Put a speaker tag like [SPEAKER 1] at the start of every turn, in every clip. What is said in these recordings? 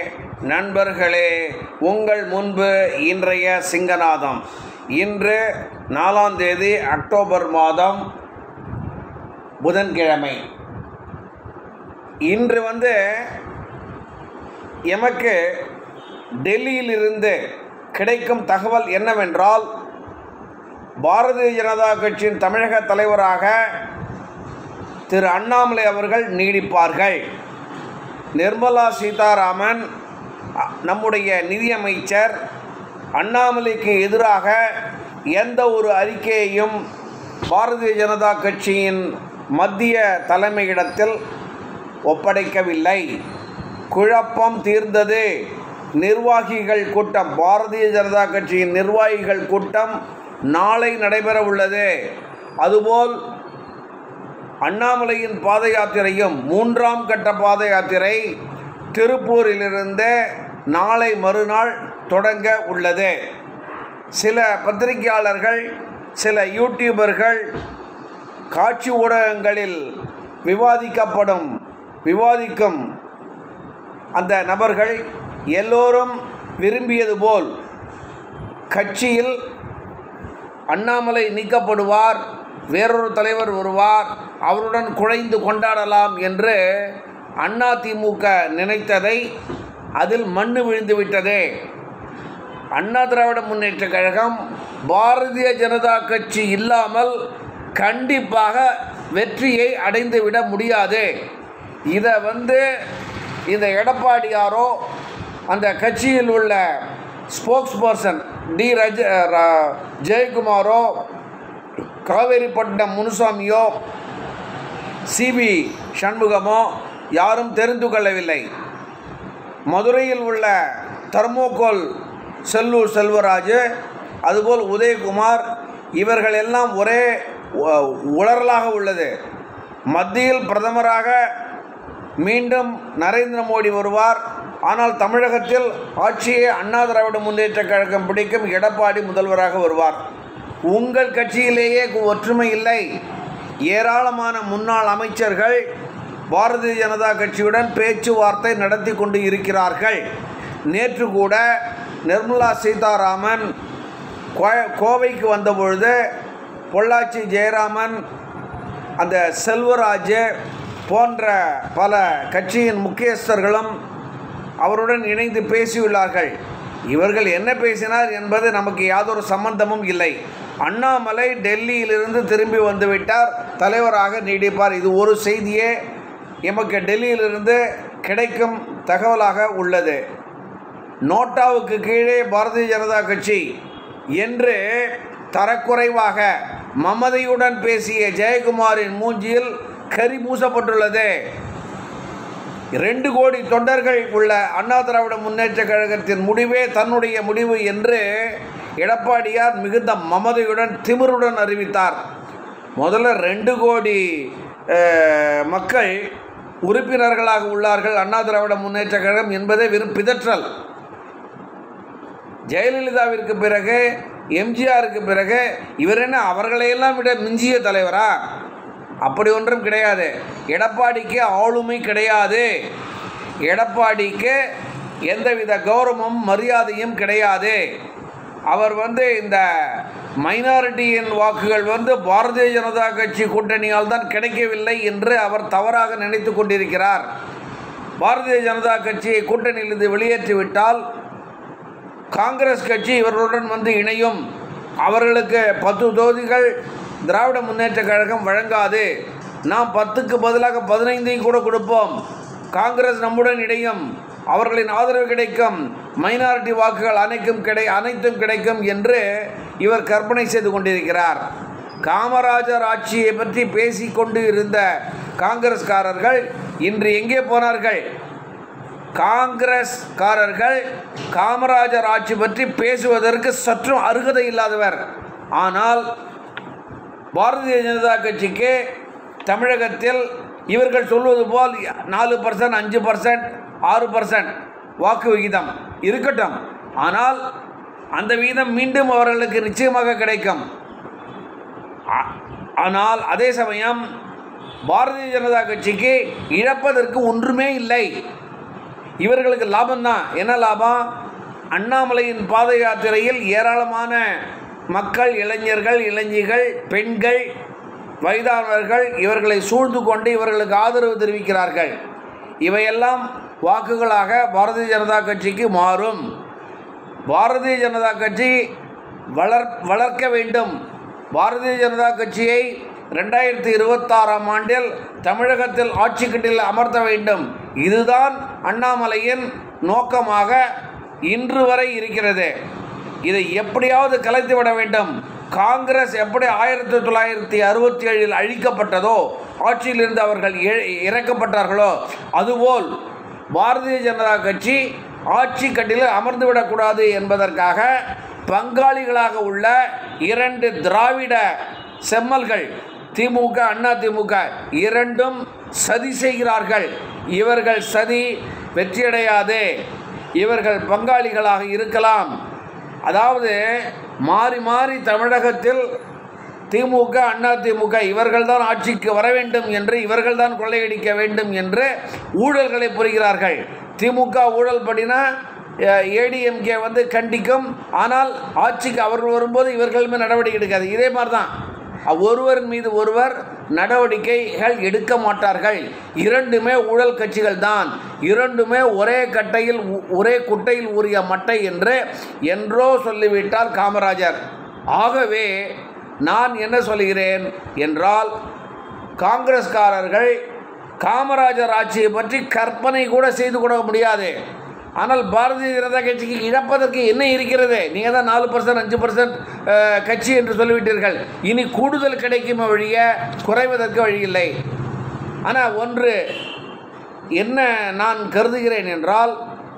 [SPEAKER 1] நண்பர்களே உங்கள் முன்பு இன்றைய சிங்கநாதம் இன்று நாலாம் தேதி அக்டோபர் மாதம் புதன்கிழமை இன்று வந்து எமக்கு டெல்லியிலிருந்து கிடைக்கும் தகவல் என்னவென்றால் பாரதிய ஜனதா கட்சியின் தமிழக தலைவராக திரு அண்ணாமலை அவர்கள் நீடிப்பார்கள் நிர்மலா சீதாராமன் அ, நம்முடைய நிதியமைச்சர் அண்ணாமலைக்கு எதிராக எந்த ஒரு அறிக்கையையும் பாரதிய ஜனதா கட்சியின் மத்திய தலைமையிடத்தில் ஒப்படைக்கவில்லை குழப்பம் தீர்ந்தது நிர்வாகிகள் கூட்டம் பாரதிய ஜனதா கட்சியின் நிர்வாகிகள் கூட்டம் நாளை நடைபெற உள்ளது அதுபோல் அண்ணாமலையின் பாத யாத்திரையும் மூன்றாம் கட்ட பாத யாத்திரை திருப்பூரிலிருந்து நாளை மறுநாள் தொடங்க உள்ளது சில பத்திரிகையாளர்கள் சில யூடியூபர்கள் காட்சி ஊடகங்களில் விவாதிக்கப்படும் விவாதிக்கும் அந்த நபர்கள் எல்லோரும் விரும்பியது போல் கட்சியில் அண்ணாமலை நீக்கப்படுவார் வேறொரு தலைவர் வருவார் அவருடன் குழைந்து கொண்டாடலாம் என்று அண்ணா திமுக நினைத்ததை அதில் மண்ணு விழுந்து விட்டது அண்ணா திராவிட முன்னேற்ற கழகம் பாரதிய ஜனதா கட்சி இல்லாமல் கண்டிப்பாக வெற்றியை அடைந்துவிட முடியாது இதை வந்து இந்த எடப்பாடியாரோ அந்த கட்சியில் உள்ள ஸ்போக்ஸ் பர்சன் டி ரஜ ர- ஜெயக்குமாரோ காவேரிப்பட்டினம் முனுசாமியோ சிபி சண்முகமோ யாரும் தெரிந்து கொள்ளவில்லை மதுரையில் உள்ள தர்மோகோல் செல்லூர் செல்வராஜ் அதுபோல் உதயகுமார் இவர்கள் எல்லாம் ஒரே உ- உளறலாக உள்ளது மத்தியில் பிரதமராக மீண்டும் நரேந்திர மோடி வருவார் ஆனால் தமிழகத்தில் ஆட்சியை அண்ணா திராவிட முன்னேற்ற கழகம் பிடிக்கும் எடப்பாடி முதல்வராக வருவார் உங்கள் கட்சியிலேயே ஒற்றுமை இல்லை ஏராளமான முன்னாள் அமைச்சர்கள் பாரதிய ஜனதா கட்சியுடன் பேச்சுவார்த்தை நடத்தி கொண்டு இருக்கிறார்கள் நேற்று கூட நிர்மலா சீதாராமன் கோ- கோவைக்கு வந்தபொழுது பொள்ளாச்சி ஜெயராமன் அந்த செல்வராஜ் போன்ற பல கட்சியின் முக்கியஸ்தர்களும் அவருடன் இணைந்து பேசியுள்ளார்கள் இவர்கள் என்ன பேசினார் என்பது நமக்கு யாதொரு சம்பந்தமும் இல்லை அண்ணாமலை டெல்லியிலிருந்து திரும்பி வந்துவிட்டார் தலைவராக நீடிப்பார் இது ஒரு செய்தியே எமக்கு டெல்லியிலிருந்து கிடைக்கும் தகவலாக உள்ளது நோட்டாவுக்கு கீழே பாரதிய ஜனதா கட்சி என்று தரக்குறைவாக மமதையுடன் பேசிய ஜெயக்குமாரின் மூஞ்சியில் கரி பூசப்பட்டுள்ளது ரெண்டு கோடி தொண்டர்கள் உள்ள அண்ணா திராவிட முன்னேற்ற கழகத்தின் முடிவே தன்னுடைய முடிவு என்று எடப்பாடியார் மிகுந்த மமதையுடன் திமிருடன் அறிவித்தார் முதல்ல ரெண்டு கோடி அஹ், மக்கள் உறுப்பினர்களாக உள்ளார்கள் அண்ணா திராவிட முன்னேற்ற கழகம் என்பதே வெறும் பிதற்றல் ஜெயலலிதாவிற்கு பிறகு எம்ஜிஆருக்கு பிறகு இவர் என்ன அவர்களையெல்லாம் விட மிஞ்சிய தலைவரா அப்படி ஒன்றும் கிடையாது எடப்பாடிக்கு ஆளுமை கிடையாது எடப்பாடிக்கு எந்தவித கௌரவமும் மரியாதையும் கிடையாது அவர் வந்து இந்த மைனாரிட்டியின் வாக்குகள் வந்து பாரதிய ஜனதா கட்சி கூட்டணியால் தான் கிடைக்கவில்லை என்று அவர் தவறாக நினைத்து கொண்டிருக்கிறார் பாரதிய ஜனதா கட்சியை கூட்டணியிலிருந்து வெளியேற்றிவிட்டால் காங்கிரஸ் கட்சி இவர்களுடன் வந்து இணையும் அவர்களுக்கு பத்து தொகுதிகள் திராவிட முன்னேற்ற கழகம் வழங்காது நாம் பத்துக்கு பதிலாக பதினைந்தையும் கூட கொடுப்போம் காங்கிரஸ் நம்முடன் இணையும் அவர்களின் ஆதரவு கிடைக்கும் மைனாரிட்டி வாக்குகள் அனைக்கும் கிடை அனைத்தும் கிடைக்கும் என்று இவர் கற்பனை செய்து கொண்டிருக்கிறார் காமராஜர் ஆட்சியை பற்றி பேசிக்கொண்டு இருந்த காங்கிரஸ்காரர்கள் இன்று எங்கே போனார்கள் காங்கிரஸ்காரர்கள் காமராஜர் ஆட்சி பற்றி பேசுவதற்கு சற்றும் அருகதை இல்லாதவர் ஆனால் பாரதிய ஜனதா கட்சிக்கு தமிழகத்தில் இவர்கள் சொல்வது போல் நாலு பர்சன்ட் அஞ்சு பர்சன்ட் ஆறு பர்சன்ட் வாக்கு விகிதம் இருக்கட்டும் ஆனால் அந்த விகிதம் மீண்டும் அவர்களுக்கு நிச்சயமாக கிடைக்கும் ஆ- ஆனால் அதே சமயம் பாரதிய ஜனதா கட்சிக்கு இழப்பதற்கு ஒன்றுமே இல்லை இவர்களுக்கு லாபம்தான் என்ன லாபம் அண்ணாமலையின் பாத யாத்திரையில் ஏராளமான மக்கள் இளைஞர்கள் இளைஞிகள் பெண்கள் வயதானவர்கள் இவர்களை சூழ்ந்து கொண்டு இவர்களுக்கு ஆதரவு தெரிவிக்கிறார்கள் இவையெல்லாம் வாக்குகளாக பாரதிய ஜனதா கட்சிக்கு மாறும் பாரதிய ஜனதா கட்சி வளர் வளர்க்க வேண்டும் பாரதிய ஜனதா கட்சியை ரெண்டாயிரத்தி இருபத்தாறாம் ஆண்டில் தமிழகத்தில் ஆட்சி கட்டில் அமர்த்த வேண்டும் இதுதான் அண்ணாமலையின் நோக்கமாக இன்று வரை இருக்கிறது இதை எப்படியாவது கலைத்து விட வேண்டும் காங்கிரஸ் எப்படி ஆயிரத்தி தொள்ளாயிரத்தி அறுபத்தி ஏழில் அழிக்கப்பட்டதோ ஆட்சியிலிருந்து அவர்கள் இ- இறக்கப்பட்டார்களோ அதுபோல் பாரதிய ஜனதா கட்சி ஆட்சி கட்டில் அமர்ந்து விடக்கூடாது என்பதற்காக பங்காளிகளாக உள்ள இரண்டு திராவிட செம்மல்கள் திமுக அண்ணா திமுக இரண்டும் சதி செய்கிறார்கள் இவர்கள் சதி வெற்றியடையாது இவர்கள் பங்காளிகளாக இருக்கலாம் அதாவது மாறி மாறி தமிழகத்தில் திமுக அண்ணா திமுக இவர்கள்தான் ஆட்சிக்கு வர வேண்டும் என்று இவர்கள்தான் கொள்ளையடிக்க வேண்டும் என்று ஊழல்களை புரிகிறார்கள் திமுக ஊழல் படினா ஏடிஎம்கே வந்து கண்டிக்கும் ஆனால் ஆட்சிக்கு அவர்கள் வரும்போது இவர்கள் மீது நடவடிக்கை எடுக்காது இதே மாதிரி தான் ஒருவர் மீது ஒருவர் நடவடிக்கைகள் எடுக்க மாட்டார்கள் இரண்டுமே ஊழல் கட்சிகள் தான் இரண்டுமே ஒரே கட்டையில் உ- ஒரே குட்டையில் ஊறிய மட்டை என்று என்றோ சொல்லிவிட்டார் காமராஜர் ஆகவே நான் என்ன சொல்கிறேன் என்றால் காங்கிரஸ்காரர்கள் காமராஜர் ஆட்சியை பற்றி கற்பனை கூட செய்து கொள்ள முடியாது ஆனால் பாரதிய ஜனதா கட்சிக்கு இழப்பதற்கு என்ன இருக்கிறது நீங்கள் தான் நாலு பர்சன்ட் அஞ்சு பர்சன்ட் கட்சி என்று சொல்லிவிட்டீர்கள் இனி கூடுதல் கிடைக்குமே வழிய குறைவதற்கு வழியில்லை ஆனால் ஒன்று என்ன நான் கருதுகிறேன் என்றால்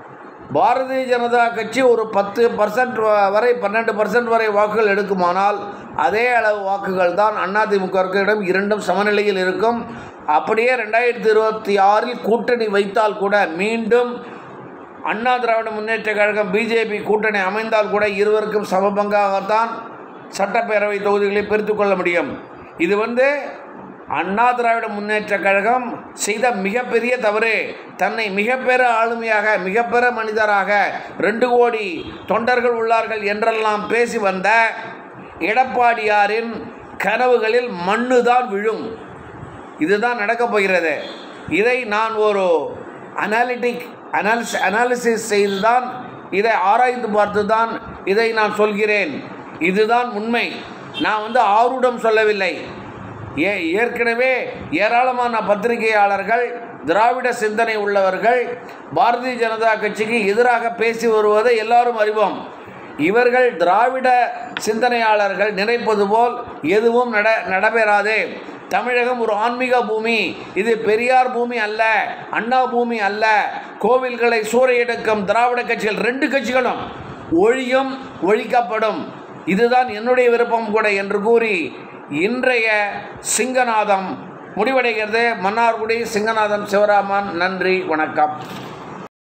[SPEAKER 1] பாரதிய ஜனதா கட்சி ஒரு பத்து பர்சன்ட் வரை பன்னெண்டு பர்சன்ட் வரை வாக்குகள் எடுக்குமானால் அதே அளவு வாக்குகள் தான் அதிமுகவிடம் இரண்டும் சமநிலையில் இருக்கும் அப்படியே ரெண்டாயிரத்தி இருபத்தி ஆறில் கூட்டணி வைத்தால் கூட மீண்டும் அண்ணா திராவிட முன்னேற்ற கழகம் பிஜேபி கூட்டணி அமைந்தால் கூட இருவருக்கும் சமபங்காகத்தான் சட்டப்பேரவை தொகுதிகளை பிரித்து கொள்ள முடியும் இது வந்து அண்ணா திராவிட முன்னேற்ற கழகம் செய்த மிகப்பெரிய தவறு தன்னை மிகப்பெற ஆளுமையாக மிகப்பெற மனிதராக ரெண்டு கோடி தொண்டர்கள் உள்ளார்கள் என்றெல்லாம் பேசி வந்த எடப்பாடியாரின் கனவுகளில் மண்ணு தான் விழும் இதுதான் நடக்கப் போகிறது இதை நான் ஒரு அனாலிட்டிக் அனாலிஸ் அனாலிசிஸ் செய்து தான் இதை ஆராய்ந்து பார்த்து தான் இதை நான் சொல்கிறேன் இதுதான் உண்மை நான் வந்து ஆருடம் சொல்லவில்லை ஏ ஏற்கனவே ஏராளமான பத்திரிகையாளர்கள் திராவிட சிந்தனை உள்ளவர்கள் பாரதிய ஜனதா கட்சிக்கு எதிராக பேசி வருவதை எல்லாரும் அறிவோம் இவர்கள் திராவிட சிந்தனையாளர்கள் நினைப்பது போல் எதுவும் நட நடைபெறாது தமிழகம் ஒரு ஆன்மீக பூமி இது பெரியார் பூமி அல்ல அண்ணா பூமி அல்ல கோவில்களை சூறையெடுக்கும் திராவிட கட்சிகள் ரெண்டு கட்சிகளும் ஒழியும் ஒழிக்கப்படும் இதுதான் என்னுடைய விருப்பம் கூட என்று கூறி இன்றைய சிங்கநாதம் முடிவடைகிறது மன்னார்குடி சிங்கநாதம் சிவராமன் நன்றி வணக்கம்